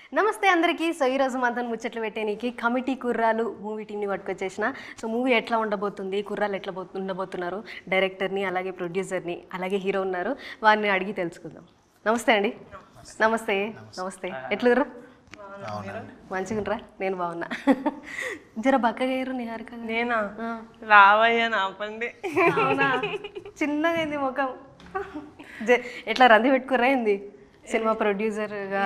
నమస్తే అందరికీ సో ఈరోజు మనతో ముచ్చట్లు పెట్టేనికి కమిటీ కుర్రాలు మూవీ టీంని పట్టుకొచ్చేసిన సో మూవీ ఎట్లా ఉండబోతుంది కుర్రాలు ఎట్లా బో- ఉండబోతున్నారు డైరెక్టర్ని అలాగే ప్రొడ్యూసర్ని అలాగే హీరో ఉన్నారు వారిని అడిగి తెలుసుకుందాం నమస్తే అండి నమస్తే నమస్తే ఎట్లుర్రు మంచిగుండ్రా నేను బాగున్నా జర బక్కగా అయ్యారు నిహారిక గారు. నేనా రావయ్యా నాపండి అవునా చిన్నగా అయింది ముఖం జ- ఎట్లా రంది పెట్టుకురా ఏంది సినిమా ప్రొడ్యూసర్గా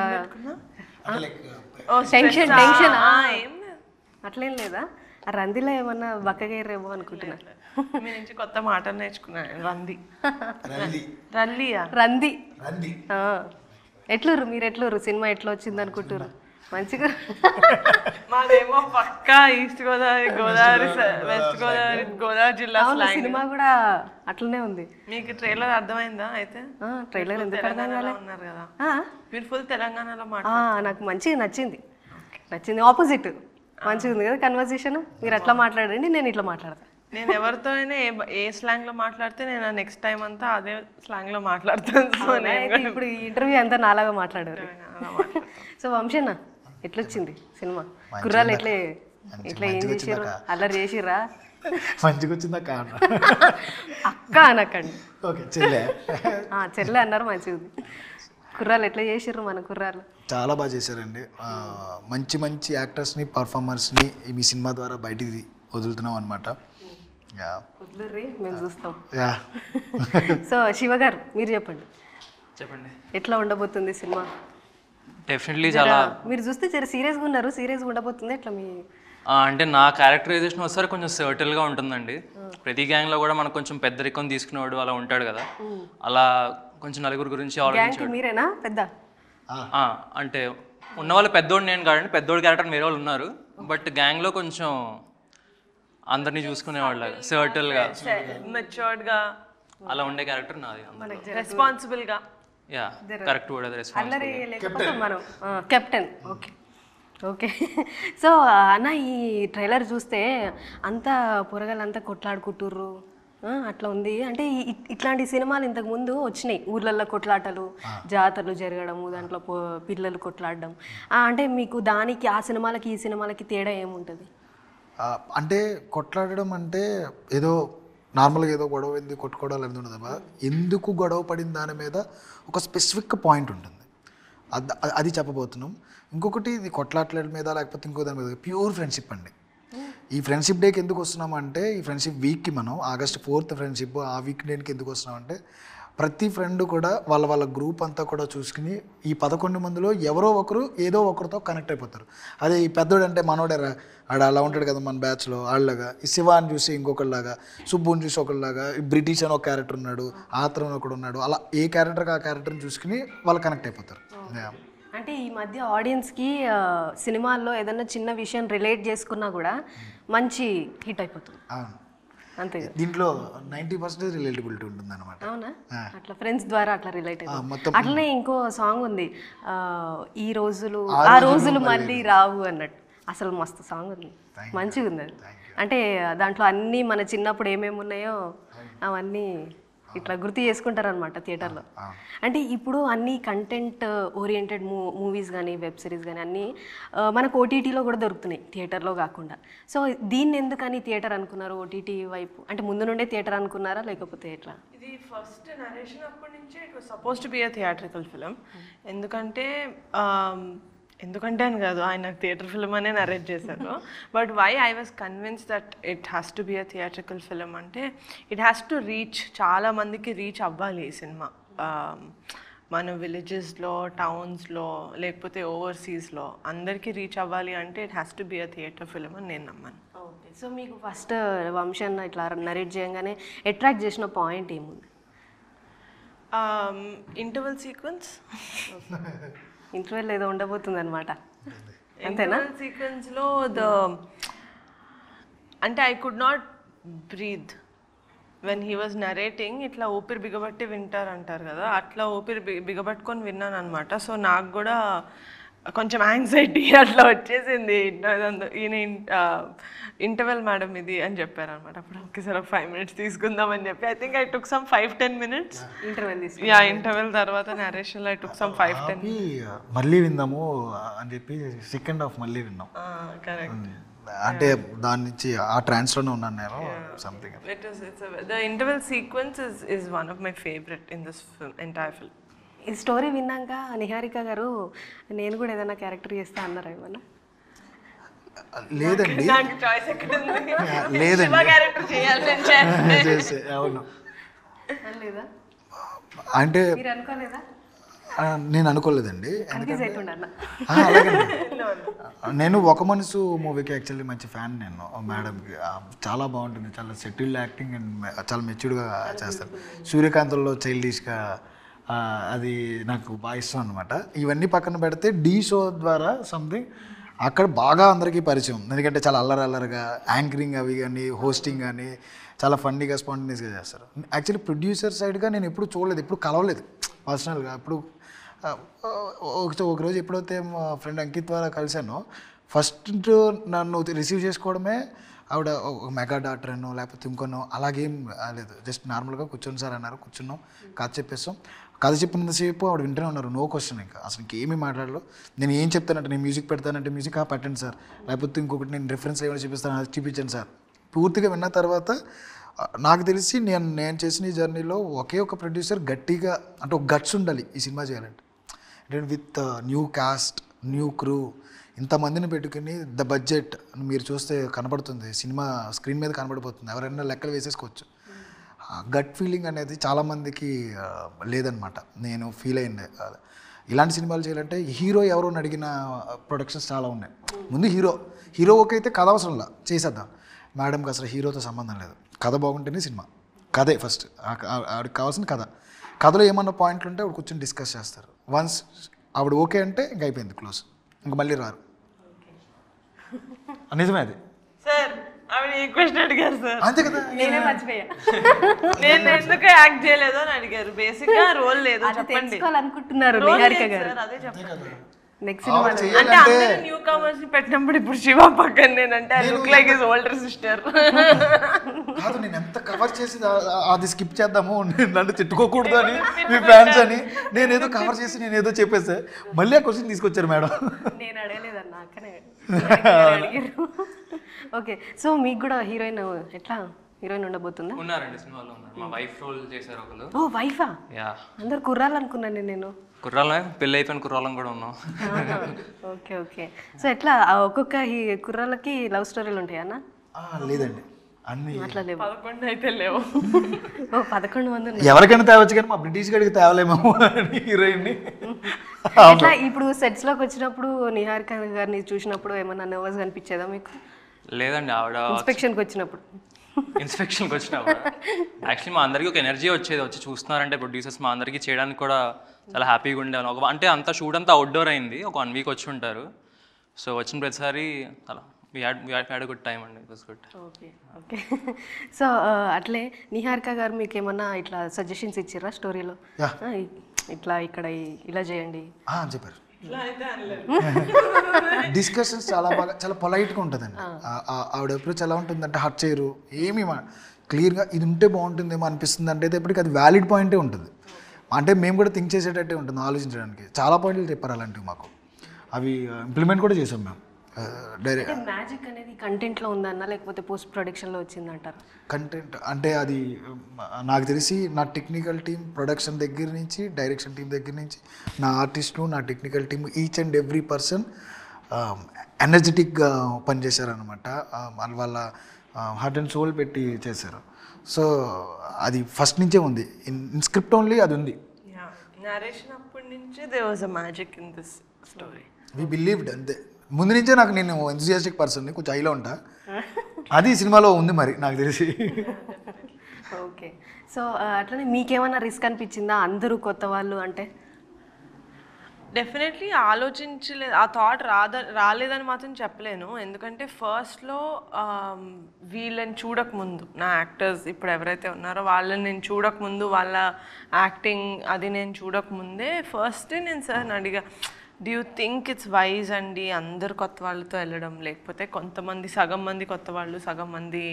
ఓ టెన్షన్ stress ఆ? టెన్షన్ ఆ, ఏం లేదు. అట్లేం లేదా ఆ రందిలో ఏమన్నా బక్కగా అయ్యారేమో అనుకుంటున్నా మీ నుంచి కొత్త మాటలు నేర్చుకున్నాను రంది రంది రల్లియా రంది రంది ఆ. ఎట్లుర్రు మీరు ఎట్లుర్రు సినిమా ఎట్లా వచ్చింది అనుకుంటారు మంచిగా మాదేమో పక్కా ఈస్ట్ గోదావరి గోదావరి వెస్ట్ గోదావరి గోదావరి జిల్లా అవును slang. సినిమా కూడా అట్లనే ఉంది మీకు ట్రైలర్ అర్థమైందా అయితే ఆ, ట్రైలర్ ఎందుకు అర్థం తెలంగాణలో కాలే ఉన్నారు కదా ఆ? మీరు ఫుల్ తెలంగాణలో మాట ఆ, నాకు మంచిగా నచ్చింది నచ్చింది ఆపోజిట్ మంచిగా ఉంది కదా కన్వర్జేషన్ మీరు అట్లా మాట్లాడండి నేను ఇట్లా మాట్లాడతాను నేను ఎవరితో అయినా ఏ ఏ స్లాంగ్ లో మాట్లాడితే నేను నెక్స్ట్ టైం అంతా అదే స్లాంగ్ లో మాట్లాడతాను సో నేను అయితే ఇప్పుడు ఈ ఇంటర్వ్యూ అంతా నాలాగా మాట్లాడారు తెలంగాణలో మాట్లాడతాను. సో వంశన్న ఎట్లొచ్చింది సినిమా కుర్రాలు ఎట్లే ఇట్లా ఏం చేసిర్రు అల్లరి చేసిర్రా మంచిగా వచ్చిందా కాదు అక్క అనకండి ఓకే చెల్లె ఆ, చెల్లె అన్నారు మంచిది కుర్రాలు ఎట్లా చేసిర్రు మన కుర్రాలు చాలా బాగా చేశారండి ఆ, మంచి మంచి యాక్టర్స్ని పర్ఫార్మర్స్ని మీ సినిమా ద్వారా బయటికి వదులుతున్నాం అనమాట యా వద్దుర్రి మేము చూస్తాం యా సో శివ గారు మీరు చెప్పండి చెప్పండి ఎట్లా ఉండబోతుంది సినిమా డెఫినెట్లీ చాలా మీరు చూస్తే జర సీరియస్గా ఉన్నారు సీరియస్గా ఉండబోతుంది ఎట్లా మీ ఆ, అంటే నా క్యారెక్టరైజేషన్ ఒకసారి కొంచెం సర్టిల్గా ఉంటుందండి ప్రతి గ్యాంగ్లో కూడా మనకు కొంచెం పెద్దరికం తీసుకునేవాడు అలా ఉంటాడు కదా అలా కొంచెం నలుగురు గురించి ఆలోచించి గ్యాంగ్ మీరేనా పెద్ద ఆ, అంటే ఉన్న వాళ్ళు పెద్దోడు నేను కాదండి పెద్దోడు క్యారెక్టర్ వేరే వాళ్ళు ఉన్నారు బట్ గ్యాంగ్లో కొంచెం అందరినీ చూసుకునేవాళ్ళు సర్టిల్గా మెచ్యూర్డ్ గా అలా ఉండే క్యారెక్టర్ నాది అందులో రెస్పాన్సిబుల్ గా యా కరెక్ట్ కూడా అది రెస్పాన్స్ అల్లరి లేకపోతే మనం కెప్టెన్ ఓకే ఓకే సో అన్న ఈ ట్రైలర్ చూస్తే అంతా పొరగాలంతా కొట్లాడుకుంటుర్రు ఆ, అట్లా ఉంది అంటే ఈ- ఇ- ఇట్లాంటి సినిమాలు ఇంతకు ముందు వచ్చినాయి ఊర్లలో కొట్లాటలు జాతరలు జరగడము దాంట్లో పో- పిల్లలు కొట్లాడడం ఆ, అంటే మీకు దానికి ఆ సినిమాలకి ఈ సినిమాలకి తేడా ఏముంటుంది ఆ, అంటే కొట్లాడడం అంటే ఏదో నార్మల్గా ఏదో గొడవ ఎందుకు కొట్టుకోవడాలు ఎందుకు ఉండదు ఎందుకు గొడవ పడిన దాని మీద ఒక స్పెసిఫిక్ పాయింట్ ఉంటుంది అద్- అ- అది చెప్పబోతున్నాం ఇంకొకటి ఇది కొట్లాట్ల మీద లేకపోతే ఇంకో దాని మీద ప్యూర్ ఫ్రెండ్షిప్ అండి ఈ ఫ్రెండ్షిప్ డేకి ఎందుకు వస్తున్నామంటే ఈ ఫ్రెండ్షిప్ వీక్కి మనం ఆగస్ట్ ఫోర్త్ ఫ్రెండ్షిప్ ఆ వీక్ డేకి ఎందుకు వస్తున్నామంటే ప్రతి ఫ్రెండ్ కూడా వాళ్ళ వాళ్ళ గ్రూప్ అంతా కూడా చూసుకుని ఈ పదకొండు మందిలో ఎవరో ఒకరు ఏదో ఒకరితో కనెక్ట్ అయిపోతారు అదే ఈ పెద్దోడు అంటే మనోడేరా ఆడ అలా ఉంటాడు కదా మన బ్యాచ్లో వాళ్ళలాగా ఈ శివాని చూసి ఇంకొకళ్ళలాగా సుబ్బుని చూసి ఒకళ్ళలాగా ఈ బ్రిటిష్ అని ఒక క్యారెక్టర్ ఉన్నాడు ఆత్రం అని ఒకడు ఉన్నాడు అలా ఏ క్యారెక్టర్కి ఆ క్యారెక్టర్ని చూసుకుని వాళ్ళు కనెక్ట్ అయిపోతారు Yeah. అంటే ఈ మధ్య ఆడియన్స్కి ఆ, సినిమాల్లో ఏదైనా చిన్న విషయం రిలేట్ చేసుకున్నా కూడా మంచి హిట్ అయిపోతుంది అవును. అంతే కదా దీంట్లో నైంటీ పర్సెంటేజ్ రిలేటబిలిటీ ఉంటుంది అనమాట అవునా అట్లా ఫ్రెండ్స్ ద్వారా అట్లా రిలేట్ అయ్యింది మొత్తం అట్లనే ఇంకో సాంగ్ ఉంది ఆ, ఈ రోజులు ఆ రోజులు మళ్ళీ రావు అన్నట్టు అసలు మస్తు సాంగ్ ఉంది మంచిగా ఉంది అది అంటే దాంట్లో అన్నీ మన చిన్నప్పుడు ఏమేమి ఉన్నాయో అవన్నీ ఇట్లా గుర్తు చేసుకుంటారనమాట థియేటర్లో అంటే ఇప్పుడు అన్ని కంటెంట్ ఓరియంటెడ్ మూ మూవీస్ కానీ వెబ్ సిరీస్ కానీ అన్నీ ఆ, మనకు ఓటీటీలో కూడా దొరుకుతున్నాయి థియేటర్లో కాకుండా సో దీన్ని ఎందుకని థియేటర్ అనుకున్నారు ఓటీటీ వైపు అంటే ముందు నుండే థియేటర్ అనుకున్నారా లేకపోతే ఎట్లా ఇది ఫస్ట్ నరేషన్ అప్పటి నుంచే it was suppose to be a theatrical film ఎందుకంటే um, ఎందుకంటే అని కాదు ఆయన థియేటర్ ఫిలిం అనే నరేట్ చేశారు but why I was convince that it has to be a theatrical film అంటే ఇట్ హ్యాస్ టు రీచ్ చాలా మందికి రీచ్ అవ్వాలి ఈ సినిమా Um, మన విలేజెస్లో టౌన్స్లో లేకపోతే ఓవర్సీస్లో అందరికీ రీచ్ అవ్వాలి అంటే it has to be a theatre film అని నేను నమ్మాను ఓకే సో మీకు ఫస్ట్ వంశన్న ఇట్లా నరేట్ చేయగానే అట్రాక్ట్ చేసిన పాయింట్ ఏముంది ఇంటర్వల్ సీక్వెన్స్ ఇంటర్వెల్ ఏదో ఉండబోతుంది అనమాట అంతేనా ఇంటర్వల్ సీక్వెన్స్ లో ద అంటే I could not breathe when he was narrating ఇట్లా ఊపిరి బిగబట్టి వింటారు అంటారు కదా అట్లా ఊపిరి బి- బిగబట్టుకొని విన్నాను అనమాట సో నాకు కూడా కొంచెం యాంగ్జైటీ అట్లా వచ్చేసింది అదంతా ఈయన ఇంటర్వెల్ మేడం ఇది అని చెప్పారు అనమాట అప్పుడు ఓకే సార్ ఒక ఫైవ్ మినిట్స్ తీసుకుందామని చెప్పి I think I took some five ten minutes interval తీసుకు యా ఇంటర్వెల్ తర్వాత narration I took some five ten ఆపి మళ్ళీ విందాము అని చెప్పి సెకండ్ హాఫ్ మళ్ళీ విన్నాం కరెక్ట్ అంటే దాని నుంచి ఆ ట్రాన్స్లోనే ఉన్నాను నేను something It is. It's a, the interval sequence is, is one of my favorite in this film, entire film. ఈ స్టోరీ విన్నాక నిహారిక గారు నేను కూడా ఏదైనా క్యారెక్టర్ చేస్తా అన్నారా ఏమన్నా లేదండి నాకు చాయిస్ ఎక్కడ ఉంది లేదండి క్యారెక్టర్ చేయాలి నేను చేయాలి. చేసే అవును లేదా అంటే మీరు అనుకోలేదా ఆ, నేను అనుకోలేదండి కన్ఫ్యూజ్ అవుతుండ అన్న ఆ, అలాగేనండి. నేను ఒక మనసు మూవీకి యాక్చువల్లీ మంచి ఫ్యాన్ నేను మేడంకి ఆ, చాలా బాగుంటుంది చాలా సెటిల్డ్ యాక్టింగ్ అండ్ చాలా మెచ్యూర్డ్గా చేస్తారు సూర్యకాంతంలో చైల్డిష్గా అది నాకు బాగా ఇష్టం అనమాట ఇవన్నీ పక్కన పెడితే డీ షో ద్వారా సంథింగ్ అక్కడ బాగా అందరికీ పరిచయం ఎందుకంటే చాలా అల్లరి అల్లరిగా యాంకరింగ్ అవి కానీ హోస్టింగ్ కానీ చాలా ఫన్నీగా స్పాంటనియస్గా చేస్తారు యాక్చువల్లీ ప్రొడ్యూసర్ సైడ్గా నేను ఎప్పుడు చూడలేదు ఎప్పుడు కలవలేదు పర్సనల్గా ఎప్పుడు ఆ, ఒక ఒక రోజు ఎప్పుడైతే మా ఫ్రెండ్ అంకిత్ ద్వారా కలిశానో ఫస్ట్ నన్ను రిసీవ్ చేసుకోవడమే ఆవిడ ఒక మెగా డాక్టర్ అనో లేకపోతే ఇంకొనో అలాగేం లేదు జస్ట్ నార్మల్గా కూర్చొని సార్ అన్నారు కూర్చున్నాం కథ చెప్పేస్తాం కథ చెప్పినంతసేపు ఆవిడ వింటూనే ఉన్నారు నో క్వశ్చన్ ఇంకా అసలు ఇంకేమీ మాట్లాడలో నేను ఏం చెప్తానంటే నేను మ్యూజిక్ పెడతానంటే మ్యూజిక్ ఆ పెట్టండి సార్ లేకపోతే ఇంకొకటి నేను రిఫరెన్స్ ఏమైనా చూపిస్తాను అది చూపించండి సార్ పూర్తిగా విన్న తర్వాత ఆ, నాకు తెలిసి నేను నేను చేసిన ఈ జర్నీలో ఒకే ఒక ప్రొడ్యూసర్ గట్టిగా అంటే ఒక గట్స్ ఉండాలి ఈ సినిమా చేయాలంటే అంటే with new cast new crew ఇంతమందిని పెట్టుకుని ద బడ్జెట్ మీరు చూస్తే కనబడుతుంది సినిమా స్క్రీన్ మీద కనబడిపోతుంది ఎవరైనా లెక్కలు వేసేసుకోవచ్చు గట్ ఫీలింగ్ అనేది చాలామందికి ఆ, లేదనమాట నేను ఫీల్ అయింది ఆ, ఇలాంటి సినిమాలు చేయాలంటే హీరో ఎవరో అని అడిగిన ప్రొడక్షన్స్ చాలా ఉన్నాయి ముందు హీరో హీరో ఓకే అయితే కథ అవసరంలా చేసేద్దాం మేడంకి అసలు హీరోతో సంబంధం లేదు కథ బాగుంటేనే సినిమా కథే ఫస్ట్ ఆవిడకి కావాల్సిన కథ కథలో ఏమన్నా పాయింట్లు ఉంటే ఆవిడ కూర్చొని డిస్కస్ చేస్తారు వన్స్ ఆవిడ ఓకే అంటే ఇంక అయిపోయింది క్లోజ్ ఇంక మళ్ళీ రారు నిజమే అది సార్ ఆవిడ ఏ క్వశ్చన్ అడిగారు సార్ అంతే కదా నేనే మర్చిపోయా నేను ఎందుకు యాక్ట్ చేయలేదు అని అడిగారు బేసిక్ గా రోల్ లేదు అది చెప్పండి తెలుసుకోవాలనుకుంటున్నారు Role నిహారిక లేదు గారు sir, అదే చెప్పండి నెక్స్ట్ ఆవిడ అంటే చేయాలంటే అందరూ న్యూ కామర్స్ ని పెట్టినప్పుడు ఇప్పుడు శివ పక్కన నేనంటే I look like is older sister కాదు నేను ఎంత కవర్ చేసి ఆ- అది స్కిప్ చేద్దాము నేను నన్ను తిట్టుకోకూడదు అని మీ ఫ్యాన్స్ అని నేను ఏదో కవర్ చేసి నేను ఏదో చెప్పేస్తే మళ్ళీ ఆ క్వశ్చన్ తీసుకొచ్చారు మేడం నేను అడగలేదన్న అక్కనే అడిగారు ఓకే సో మీకు కూడా హీరోయిన్ ఎట్లా హీరోయిన్ ఉండబోతుందా ఉన్నారండి సినిమాలో ఉన్నారు మా వైఫ్ రోల్ చేశారు ఒకరు ఓ వైఫా యా అందరు కుర్రాలు అనుకున్నాను నేను కుర్రాలమే పెళ్ళి అయిపోయిన కుర్రాలం కూడా ఉన్నాం ఓకే ఓకే సో ఎట్లా ఆ ఒక్కొక్క హీ- కుర్రాళ్ళకి లవ్ స్టోరీలు ఉంటాయా అన్న ఆ, లేదండి అన్ని అట్లా లేవు పదకొండు అయితే లేవు ఓ పదకొండు మంది ఉన్నారు ఎవరికైనా తేవచ్చు కానీ మా బ్రిటిష్ గడికి తేవలేమేమో అని హీరోయిన్ని ఎట్లా ఇప్పుడు సెట్స్ లోకి వచ్చినప్పుడు నిహారిక గారిని చూసినప్పుడు ఏమన్నా నర్వస్ అనిపించేదా మీకు లేదండి ఆవిడ ఇన్స్పెక్షన్కి వచ్చినప్పుడు ఇన్స్పెక్షన్కి వచ్చినప్పుడు యాక్చువల్లీ మా అందరికీ ఒక ఎనర్జీ వచ్చేది వచ్చి చూస్తున్నారంటే ప్రొడ్యూసర్స్ మా అందరికీ చేయడానికి కూడా చాలా హ్యాపీగా ఉండేవాళ్ళం ఒక అంటే అంతా షూట్ అంతా అవుట్డోర్ అయింది ఒక వన్ వీక్ వచ్చి ఉంటారు సో వచ్చిన ప్రతిసారి అలా we had we had good time అండి it was good okay okay so అట్లే నిహారిక గారు మీకు ఏమన్నా ఇట్లా సజెషన్స్ ఇచ్చిర్రా స్టోరీలో Yeah. ఇట్లా ఇక్కడ ఈ- ఇలా చేయండి ఆ, చెప్పారు డిస్కషన్స్ చాలా బాగా చాలా పొలైట్గా ఉంటుందండి ఆ- ఆ- ఆవిడ అప్రోచ్ ఎలా ఉంటుందంటే హర్ట్ చేయరు ఏమి క్లియర్గా ఇది ఉంటే బాగుంటుందేమో అనిపిస్తుంది అంటే ఎప్పటికీ అది వ్యాలిడ్ పాయింటే ఉంటుంది అంటే మేము కూడా థింక్ చేసేటట్టే ఉంటుంది ఆలోచించడానికి చాలా పాయింట్లు చెప్పారు అలాంటివి మాకు అవి ఇంప్లిమెంట్ కూడా చేసాం మేము డైరెక్ట్ అంటే మ్యాజిక్ అనేది కంటెంట్ లో ఉందన్నా లేకపోతే పోస్ట్ ప్రొడక్షన్ లో వచ్చిందంటారు కంటెంట్ అంటే అది మ్, నాకు తెలిసి నా టెక్నికల్ టీం ప్రొడక్షన్ దగ్గర నుంచి డైరెక్షన్ టీం దగ్గర నుంచి నా ఆర్టిస్టులు నా technical team each and every person ఎనర్జెటిక్గా పనిచేశారనమాట వాళ్ళ వాళ్ళ హార్ట్ అండ్ సోల్ పెట్టి చేశారు సో అది ఫస్ట్ నుంచే ఉంది ఇన్ స్క్రిప్ట్ ఓన్లీ అది ఉంది నరేషన్ అప్పటి నుంచి they was a magic in this story we believed అంతే ముందు నుంచే నాకు నేను ఎంతజియాస్టిక్ పర్సన్ని కొంచెం ఐలో ఉంటా అది ఈ సినిమాలో ఉంది మరి నాకు తెలిసి ఓకే సో అట్లనే మీకేమన్నా రిస్క్ అనిపించిందా అందరూ కొత్త వాళ్ళు అంటే డెఫినెట్లీ ఆలోచించలేదు ఆ థాట్ రాద రాలేదని మాత్రం చెప్పలేను ఎందుకంటే ఫస్ట్లో వీళ్ళని చూడకముందు నా యాక్టర్స్ ఇప్పుడు ఎవరైతే ఉన్నారో వాళ్ళని నేను చూడకముందు వాళ్ళ యాక్టింగ్ అది నేను చూడకముందే ఫస్ట్ నేను సార్ అడిగా do you think it's wise అండి అందరు కొత్త వాళ్ళతో వెళ్ళడం లేకపోతే కొంతమంది సగం మంది కొత్త వాళ్ళు సగం మంది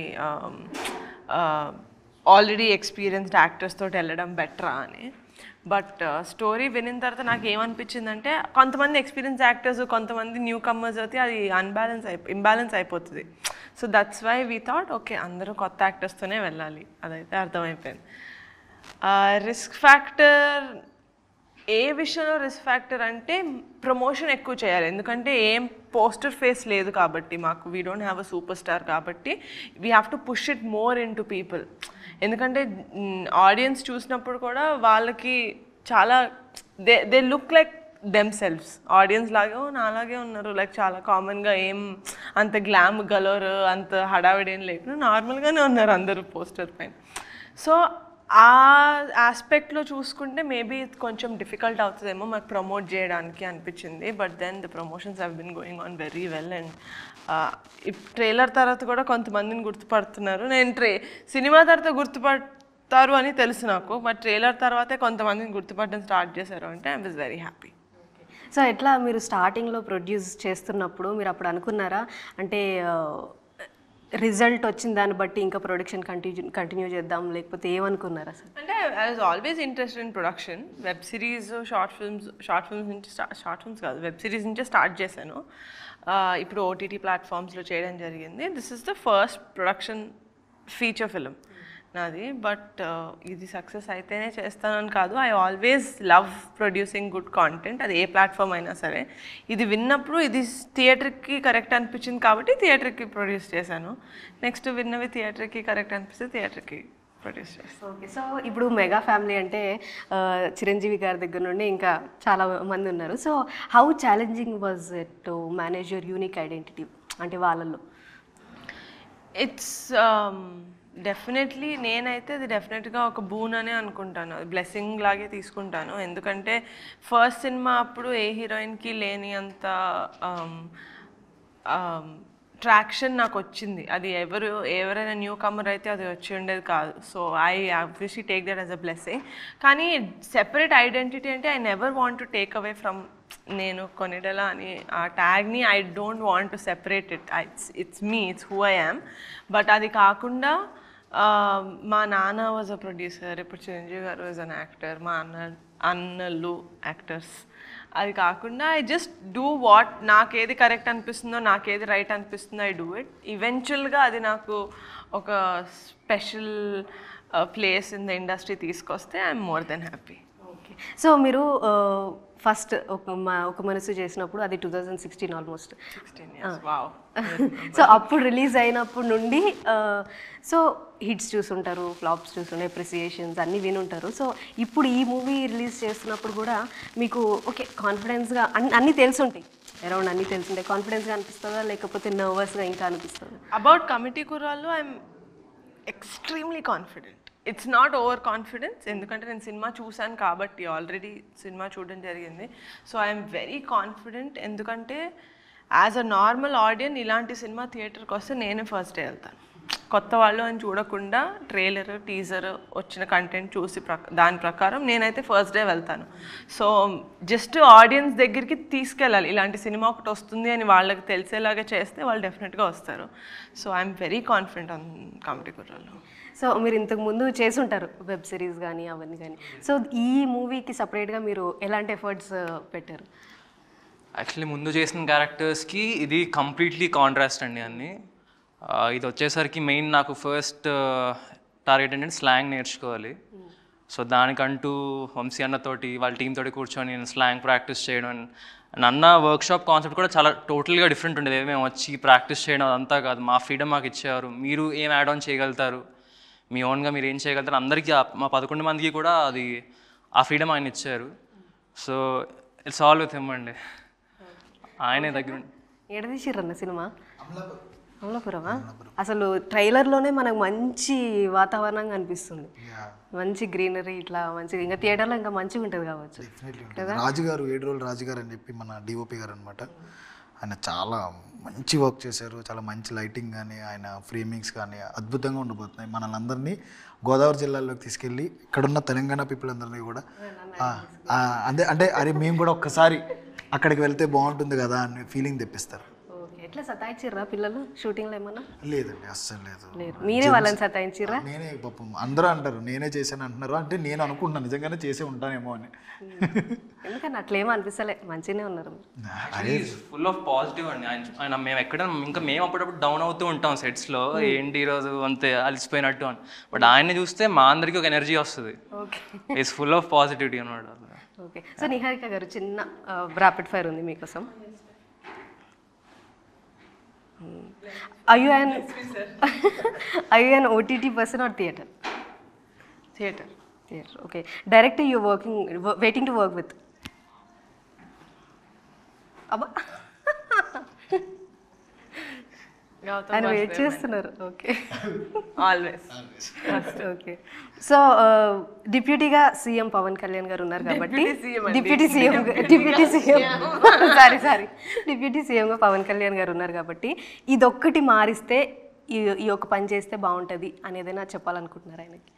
ఆల్రెడీ ఎక్స్పీరియన్స్డ్ యాక్టర్స్ తోటి వెళ్ళడం బెటరా అని బట్ స్టోరీ వినిన తర్వాత నాకు ఏమనిపించిందంటే కొంతమంది ఎక్స్పీరియన్స్ యాక్టర్స్ కొంతమంది న్యూ కమ్మర్స్ అయితే అది అన్బ్యాలెన్స్ అయిపో ఇంబ్యాలెన్స్ అయిపోతుంది so that's why we thought okay అందరూ కొత్త యాక్టర్స్తోనే వెళ్ళాలి అదైతే అర్థమైపోయింది రిస్క్ ఫ్యాక్టర్ ఏ విషయంలో రిస్క్ ఫ్యాక్టర్ అంటే ప్రమోషన్ ఎక్కువ చేయాలి ఎందుకంటే ఏం పోస్టర్ ఫేస్ లేదు కాబట్టి మాకు we don't have a super star కాబట్టి we have to push it more into people ఎందుకంటే ఆడియన్స్ చూసినప్పుడు కూడా వాళ్ళకి చాలా they they look like them selfs audience లాగే "ఓ, నాలాగే ఉన్నారు లైక్ చాలా కామన్గా ఏం అంత గ్లామ్ గలర్ అంత హడావిడి ఏం లేకుండా నార్మల్గానే ఉన్నారు అందరూ పోస్టర్ పైన సో ఆ ఆస్పెక్ట్లో చూసుకుంటే మేబీ ఇది కొంచెం డిఫికల్ట్ అవుతుందేమో మాకు ప్రమోట్ చేయడానికి అనిపించింది but then the promotions have been going on very well and trailer తర్వాత కూడా కొంతమందిని గుర్తుపడుతున్నారు నేను ట్రే సినిమా తర్వాత గుర్తుపడతారు అని తెలుసు నాకు బట్ ట్రైలర్ తర్వాతే కొంతమందిని గుర్తుపడడం స్టార్ట్ చేశారు అంటే I was very happy so ఎట్లా మీరు స్టార్టింగ్లో ప్రొడ్యూస్ చేస్తున్నప్పుడు మీరు అప్పుడు అనుకున్నారా అంటే రిజల్ట్ వచ్చిన దాన్ని బట్టి ఇంకా ప్రొడక్షన్ కంటిన్యూ కంటిన్యూ చేద్దాం లేకపోతే ఏమనుకున్నారు అసలు అంటే I was always interested in production web series short films short films నుంచి షార్ట్ ఫిల్మ్స్ కాదు వెబ్ సిరీస్ నుంచే స్టార్ట్ చేశాను Uh, ఇప్పుడు ఓటీటీ ప్లాట్ఫామ్స్లో చేయడం జరిగింది this is the first production feature film నాది బట్ ఇది సక్సెస్ అయితేనే చేస్తానని కాదు I always love producing good content అది ఏ ప్లాట్ఫామ్ అయినా సరే ఇది విన్నప్పుడు ఇది థియేటర్కి కరెక్ట్ అనిపించింది కాబట్టి థియేటర్కి ప్రొడ్యూస్ చేశాను నెక్స్ట్ విన్నవి థియేటర్కి కరెక్ట్ అనిపిస్తే థియేటర్కి ప్రొడ్యూస్ చేస్తాను ఓకే సో ఇప్పుడు మెగా ఫ్యామిలీ అంటే ఆ, చిరంజీవి గారి దగ్గర నుండి ఇంకా చాలా మంది ఉన్నారు so how challenging was it to manage your unique identity అంటే వాళ్ళల్లో ఇట్స్ డెఫినెట్లీ నేనైతే అది డెఫినెట్గా ఒక బూన్ అనే అనుకుంటాను బ్లెస్సింగ్ లాగే తీసుకుంటాను ఎందుకంటే ఫస్ట్ సినిమా అప్పుడు ఏ హీరోయిన్కి లేని అంత ట్రాక్షన్ నాకు వచ్చింది అది ఎవరు ఎవరైనా న్యూ కమర్ అయితే అది వచ్చి ఉండేది కాదు so I obviously take that as a blessing కానీ సెపరేట్ ఐడెంటిటీ అంటే I never want to take away from నేను కొనిడలా అని ఆ ట్యాగ్ని I don't want to separate it it's it's me it's who I am but అది కాకుండా ఆ, మా నాన్న వాజ్ అ ప్రొడ్యూసర్ ఇప్పుడు చిరంజీవి గారు వాజ్ అన్ యాక్టర్ మా అన్న అన్నలు యాక్టర్స్ అది కాకుండా ఐ జస్ట్ డూ వాట్ నాకు ఏది కరెక్ట్ అనిపిస్తుందో నాకు ఏది రైట్ అనిపిస్తుందో ఐ డూ ఇట్ ఈవెన్చువల్గా అది నాకు ఒక special place in the industry తీసుకొస్తే I'm more than happy okay so మీరు ఫస్ట్ ఒక మా ఒక మనసు చేసినప్పుడు అది two thousand sixteen almost sixteen years wow so అప్పుడు రిలీజ్ అయినప్పుడు నుండి సో హిట్స్ చూసుంటారు ఫ్లాప్స్ చూసుంటారు అప్రిసియేషన్స్ అన్నీ వినుంటారు సో ఇప్పుడు ఈ మూవీ రిలీజ్ చేస్తున్నప్పుడు కూడా మీకు ఓకే కాన్ఫిడెన్స్గా అన్ని అన్నీ తెలుసుంటాయి అరౌండ్ అన్నీ తెలుసుంటాయి కాన్ఫిడెన్స్గా అనిపిస్తుందా లేకపోతే నర్వస్గా ఇంకా అనిపిస్తుందా about committee Kurrollu I'm extremely confident it's not over confidence ఎందుకంటే నేను సినిమా చూశాను కాబట్టి ఆల్రెడీ సినిమా చూడడం జరిగింది సో ఐఎమ్ వెరీ కాన్ఫిడెంట్ ఎందుకంటే యాజ్ అ నార్మల్ ఆడియన్ ఇలాంటి సినిమా థియేటర్కి వస్తే నేనే ఫస్ట్ డే వెళ్తాను కొత్త వాళ్ళు అని చూడకుండా ట్రైలర్ టీజర్ వచ్చిన కంటెంట్ చూసి ప్రక దాని ప్రకారం నేనైతే ఫస్ట్ డే వెళ్తాను సో జస్ట్ ఆడియన్స్ దగ్గరికి తీసుకెళ్ళాలి ఇలాంటి సినిమా ఒకటి వస్తుంది అని వాళ్ళకి తెలిసేలాగా చేస్తే వాళ్ళు డెఫినెట్గా వస్తారు so I'm very confident on committee Kurrollu so మీరు ఇంతకు ముందు చేసుంటారు వెబ్ సిరీస్ కానీ అవన్నీ కానీ సో ఈ మూవీకి సపరేట్గా మీరు ఎలాంటి ఎఫర్ట్స్ పెట్టారు యాక్చువల్లీ ముందు చేసిన క్యారెక్టర్స్కి ఇది కంప్లీట్లీ కాంట్రాస్ట్ అండి అన్ని ఆ, ఇది వచ్చేసరికి మెయిన్ నాకు ఫస్ట్ టార్గెట్ ఏంటంటే స్లాంగ్ నేర్చుకోవాలి సో దానికంటూ వంశీ అన్నతోటి వాళ్ళ టీం తోటి కూర్చొని నేను స్లాంగ్ ప్రాక్టీస్ చేయడం అండ్ అన్న వర్క్షాప్ కాన్సెప్ట్ కూడా చాలా టోటల్గా డిఫరెంట్ ఉండేది మేము వచ్చి ప్రాక్టీస్ చేయడం అదంతా కాదు మా ఫ్రీడమ్ మాకు ఇచ్చేవారు మీరు ఏం యాడ్ ఆన్ చేయగలుగుతారు మీ ఓన్గా మీరు ఏం చేయగలుగుతారు అందరికీ ఆ- మా పదకొండు మందికి కూడా అది ఆ ఫ్రీడమ్ ఆయన ఇచ్చారు so it's all with him అండి ఆయనే దగ్గర ఉండి- ఎడదీసిర్రన్న సినిమా అమలాపురమా అసలు ట్రైలర్లోనే మనకు మంచి వాతావరణంగా అనిపిస్తుంది మంచి గ్రీనరీ ఇట్లా మంచిగా ఇంకా థియేటర్లో ఇంకా మంచిగా ఉంటుంది కావచ్చు డెఫినెట్లీ ఉంటుంది రాజుగారు ఏడు రోజులు రాజుగారు అని చెప్పి మన డిఓపి గారు అనమాట ఆయన చాలా మంచి వర్క్ చేశారు చాలా మంచి లైటింగ్ కానీ ఆయన ఫ్రేమింగ్స్ కానీ అద్భుతంగా ఉండబోతున్నాయి మనల్ని అందరినీ గోదావరి జిల్లాలోకి తీసుకెళ్ళి ఇక్కడున్న తెలంగాణ పీపుల్ అందరినీ కూడా ఆ, ఆ, అదే అంటే అరే మేము కూడా ఒక్కసారి అక్కడికి వెళ్తే బాగుంటుంది కదా అని ఫీలింగ్ తెప్పిస్తారు ఓకే ఎట్లా సతాయించిర్రా పిల్లలు షూటింగ్లో ఏమన్నా లేదండి అస్సలు లేదు లేదు మీరే వాళ్ళని సతాయించిర్రా నేనే పాపం అందరూ అంటారు నేనే చేశాను అంటున్నారు అంటే నేను అనుకుంటున్నాను నిజంగానే చేసే ఉంటానేమో అని ఎందుకని అట్లేమో అనిపిస్తలే మంచిగానే ఉన్నారు అరే ఫుల్ ఆఫ్ పాజిటివ్ అండి ఆయన ఆయన మేము ఎక్కడ ఇంకా మేము అప్పుడప్పుడు డౌన్ అవుతూ ఉంటాం సెట్స్లో ఏంటి ఈరోజు అంతే అలసిపోయినట్టు అని బట్ ఆయన్ని చూస్తే మా అందరికీ ఒక ఎనర్జీ వస్తుంది okay it's full of positivity అనమాట ఓకే సో నిహారిక గారు చిన్న ర్యాపిడ్ ఫైర్ ఉంది మీకోసం ఐ యు అన్ ఐ యు అన్ OTT person or theatre theatre theatre okay direct you working waiting to work with అబ్బా ఆయన వెయిట్ చేస్తున్నారు ఓకే ఆల్వేస్ ఓకే సో డిప్యూటీగా సీఎం పవన్ కళ్యాణ్ గారు ఉన్నారు కాబట్టి deputy CM deputy CM sorry sorry deputy సీఎంగా పవన్ కళ్యాణ్ గారు ఉన్నారు కాబట్టి ఇదొక్కటి మారిస్తే ఈ ఈ ఒక పని చేస్తే బాగుంటుంది అనేదైనా చెప్పాలనుకుంటున్నారు ఆయనకి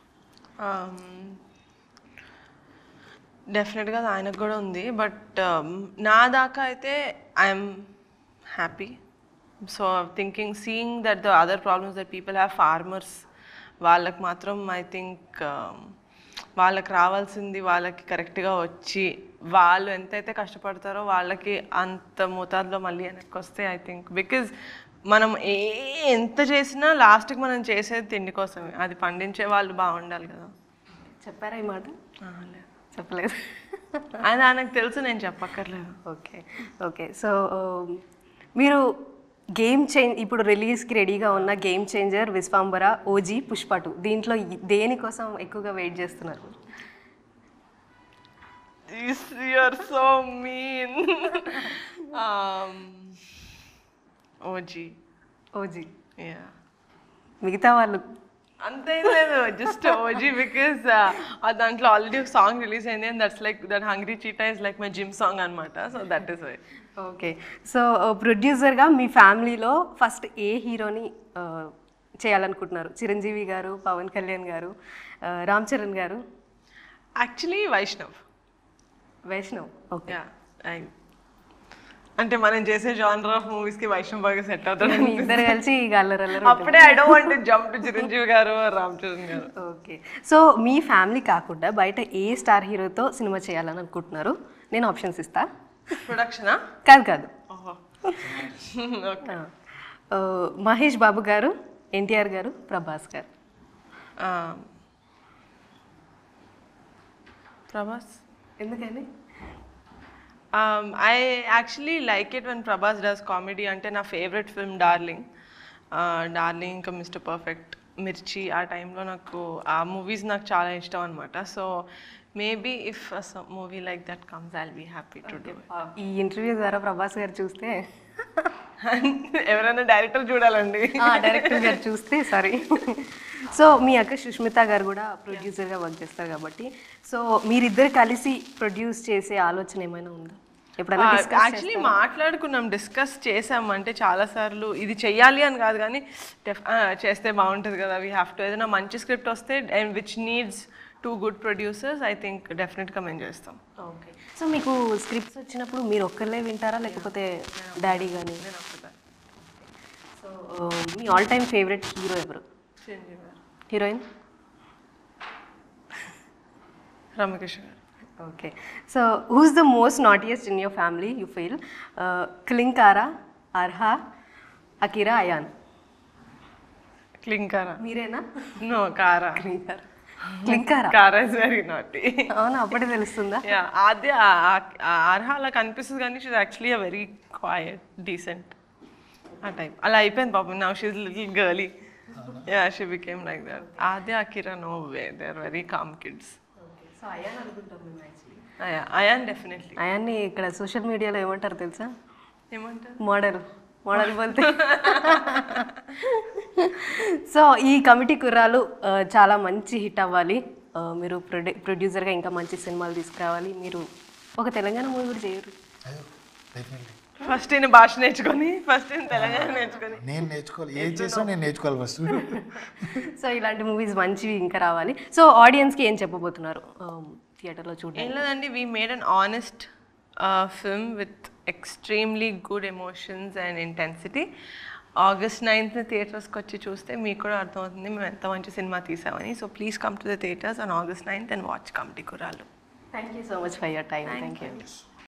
డెఫినెట్గా ఆయనకు కూడా ఉంది బట్ నా దాకా అయితే I'm happy so thinking seeing that the other problems that people have farmers వాళ్ళకి మాత్రం ఐ థింక్ వాళ్ళకి రావాల్సింది వాళ్ళకి కరెక్ట్గా వచ్చి వాళ్ళు ఎంతైతే కష్టపడతారో వాళ్ళకి అంత మోతాదులో మళ్ళీ వెనక్కి వస్తే ఐ థింక్ బికాజ్ మనం ఏ ఎంత చేసినా లాస్ట్కి మనం చేసేది తిండి కోసమే అది పండించే వాళ్ళు బాగుండాలి కదా చెప్పారా ఈ మాట ఆ, లేదు. చెప్పలేదు ఆయన ఆయనకు తెలుసు నేను చెప్పక్కర్లేదు ఓకే ఓకే సో మీరు గేమ్ చేంజ్ ఇప్పుడు రిలీజ్కి రెడీగా ఉన్న game changer Vishwambhara OG Pushpa two దీంట్లో ఈ- దేనికోసం ఎక్కువగా వెయిట్ చేస్తున్నారు you're so mean OG OG yeah మిగతా వాళ్ళు అంతేం లేదు జస్ట్ ఓజీ బికాస్ దాంట్లో ఆల్రెడీ ఒక సాంగ్ రిలీజ్ అయింది and that's like that hungry cheetah is like my gym song అనమాట so that is why okay so ప్రొడ్యూసర్గా మీ ఫ్యామిలీలో ఫస్ట్ ఏ హీరోని చేయాలనుకుంటున్నారు చిరంజీవి గారు పవన్ కళ్యాణ్ గారు ఆ, Ram Charan garu actually Vaishnav Vaishnav okay yeah అంటే మనం చేసే జానర్ ఆఫ్ మూవీస్కి వైష్ణవ్ బాగా సెట్ అవుతాడు మీ ఇద్దరు కలిసి గల్లరల్లరు అప్పుడే I don't want jump to Chiranjeevi garu Ram Charan గారు ఓకే సో మీ ఫ్యామిలీ కాకుండా బయట ఏ స్టార్ హీరోతో సినిమా చేయాలని అనుకుంటున్నారు నేను ఆప్షన్స్ ఇస్తా ప్రొడక్షనా కాదు కాదు ఓహో ఓకే ఆ, మహేష్ బాబు గారు ఎన్టీఆర్ గారు ప్రభాస్ గారు ప్రభాస్ ఎందుకని I actually like it when Prabhas does comedy అంటే నా ఫేవరెట్ ఫిల్మ్ డార్లింగ్ డార్లింగ్ ఇంకా మిస్టర్ పర్ఫెక్ట్ మిర్చి ఆ టైంలో నాకు ఆ మూవీస్ నాకు చాలా ఇష్టం అనమాట so maybe if movie like that comes I'll be happy to do ఈ ఇంటర్వ్యూ ద్వారా ప్రభాస్ గారు చూస్తే ఎవరైనా డైరెక్టర్ చూడాలండి డైరెక్టర్ గారు చూస్తే సారీ సో మీ అక్క సుష్మిత గారు కూడా ప్రొడ్యూసర్గా వర్క్ చేస్తారు కాబట్టి సో మీరిద్దరు కలిసి ప్రొడ్యూస్ చేసే ఆలోచన ఏమైనా ఉందా ఎప్పుడైనా డిస్కస్ యాక్చువల్లీ మాట్లాడుకున్నాం డిస్కస్ చేసాం అంటే చాలాసార్లు ఇది చెయ్యాలి అని కాదు కానీ డెఫ్ ఆ, చేస్తే బాగుంటుంది కదా వీ హ్యావ్ టు ఏదైనా మంచి స్క్రిప్ట్ వస్తే and which needs two good producers I think డెఫినెట్గా మేము చేస్తాం ఓకే సో మీకు స్క్రిప్ట్స్ వచ్చినప్పుడు మీరు ఒక్కళ్ళే వింటారా లేకపోతే డాడీ కానీ సో మీ ఆల్ టైమ్ ఫేవరెట్ హీరో ఎవరు Chiranjeevi garu heroine Ramakrishna garu okay so who's the most naughtiest in your family you feel Klinkaara Arha Akira Ayaan Klinkaara మీరేనా నో కారా క్లింకారా క్లింకారా కారా ఇస్ వెరీ నాటీ అవునా అప్పుడే తెలుస్తుందా యా అదే అర్హ అలా కనిపిస్తుంది కానీ she's actually a very quiet decent ఆ టైప్ అలా అయిపోయింది పాపం now she's little girly yeah she became like that అదే Akira no way they are very calm kids so Ayaan అనుకుంటాం మేము యాక్చువల్లీ అయాన్ డెఫినెట్లీ అయాన్ని ఇక్కడ సోషల్ మీడియాలో ఏమంటారు తెలుసా ఏమంటారు మోడల్ మోడల్ బోల్తే సో ఈ కమిటీ కుర్రాలు ఆ, చాలా మంచి హిట్ అవ్వాలి ఆ, మీరు ప్రొడ్యూ ప్రొడ్యూసర్గా ఇంకా మంచి సినిమాలు తీసుకురావాలి మీరు ఒక తెలంగాణ మూవీ కూడా చేయరు అయ్యో డెఫినెట్లీ ఫస్ట్ ఈయన భాష నేర్చుకొని ఫస్ట్ ఈయన తెలంగాణ నేర్చుకొని నేను నేర్చుకోవాలి ఏం చేసినా నేను నేర్చుకోవాలి ఫస్ట్ సో ఇలాంటి మూవీస్ మంచివి ఇంకా రావాలి సో ఆడియన్స్కి ఏం చెప్పబోతున్నారు థియేటర్లో చూడండి ఏం లేదండి we made an honest film with extremely good emotions and intensity August ninth థియేటర్స్కి వచ్చి చూస్తే మీకు కూడా అర్థమవుతుంది మేము ఎంత మంచి సినిమా తీసామని so please come to the theatres on August ninth and watch committee Kurrollu thank you so much for your time thank you